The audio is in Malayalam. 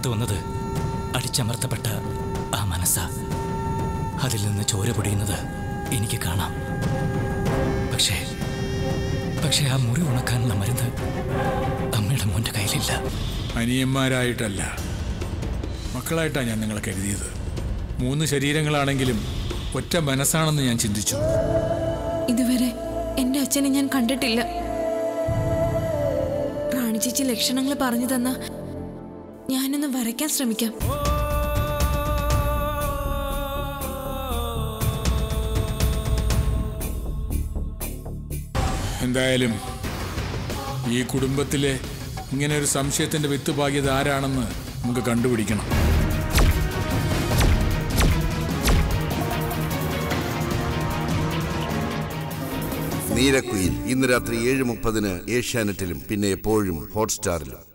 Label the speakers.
Speaker 1: പുറത്തു വന്നത് അടിച്ചമർത്തപ്പെട്ട ആ മനസ്സ അതിൽ നിന്ന് ചോര പൊടിയുന്നത് എനിക്ക് കാണാം പക്ഷേ പക്ഷേ ആ മുറി ഉണക്കാനുള്ള മരുന്ന് അമ്മയുടെ മോന്റെ കയ്യിലില്ല
Speaker 2: അനിയന്മാരായിട്ടല്ല മക്കളായിട്ടാണ് ഞാൻ നിങ്ങളെ കരുതിയത് മൂന്ന് ശരീരങ്ങളാണെങ്കിലും ഒറ്റ മനസ്സാണെന്ന് ഞാൻ ചിന്തിച്ചു
Speaker 3: ഇതുവരെ എന്റെ അച്ഛനെ ഞാൻ കണ്ടിട്ടില്ല റാണി ചേച്ചി ലക്ഷണങ്ങൾ പറഞ്ഞു തന്ന ഞാനൊന്ന് വരയ്ക്കാൻ ശ്രമിക്കാം
Speaker 2: എന്തായാലും ഈ കുടുംബത്തിലെ ഇങ്ങനെ ഒരു സംശയത്തിന്റെ വിത്ത് പാകിയത് ആരാണെന്ന് നമുക്ക് കണ്ടുപിടിക്കണം
Speaker 4: നീലക്കുയിൽ ഇന്ന് രാത്രി ഏഴ് മുപ്പതിന് ഏഷ്യാനെറ്റിലും പിന്നെ എപ്പോഴും ഹോട്ട്സ്റ്റാറിലും